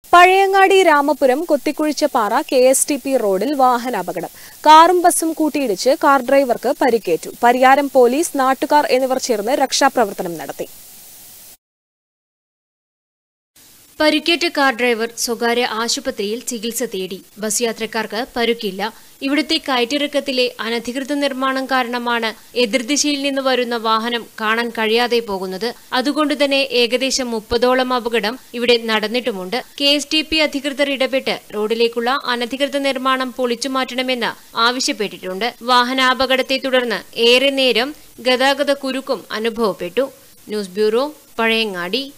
പഴയങ്ങാടി രാമപുരം കൊത്തിക്കുഴിച്ച പാറ K S T P റോഡിൽ വാഹനാപകടം കാറും ബസ്സും കൂട്ടിയിടിച്ച് കാർ ഡ്രൈവർക്ക് പരിക്കേറ്റു പരിയാരം പോലീസ് നാട്ടുകാർ എന്നിവർ ചേർന്ന് രക്ഷാപ്രവർത്തനം നടത്തി പരുക്കേറ്റ കാർ ഡ്രൈവർ സ്വകാര്യ ആശുപത്രിയിൽ ചികിത്സ തേടി ബസ് യാത്രക്കാർക്ക് പരുക്കില്ല ഇവിടുത്തെ കയറ്റിറക്കത്തിലെ അനധികൃത നിർമ്മാണം കാരണമാണ് എതിർദിശയിൽ നിന്ന് വരുന്ന വാഹനം കാണാൻ കഴിയാതെ പോകുന്നത് അതുകൊണ്ട് തന്നെ ഏകദേശം മുപ്പതോളം അപകടം ഇവിടെ നടന്നിട്ടുമുണ്ട് കെ എസ് ടി പി അധികൃതർ ഇടപെട്ട് റോഡിലേക്കുള്ള അനധികൃത നിർമ്മാണം പൊളിച്ചു മാറ്റണമെന്ന് ആവശ്യപ്പെട്ടിട്ടുണ്ട് വാഹനാപകടത്തെ തുടർന്ന് ഏറെ നേരം ഗതാഗത കുരുക്കും അനുഭവപ്പെട്ടു ന്യൂസ് ബ്യൂറോ പഴയങ്ങാടി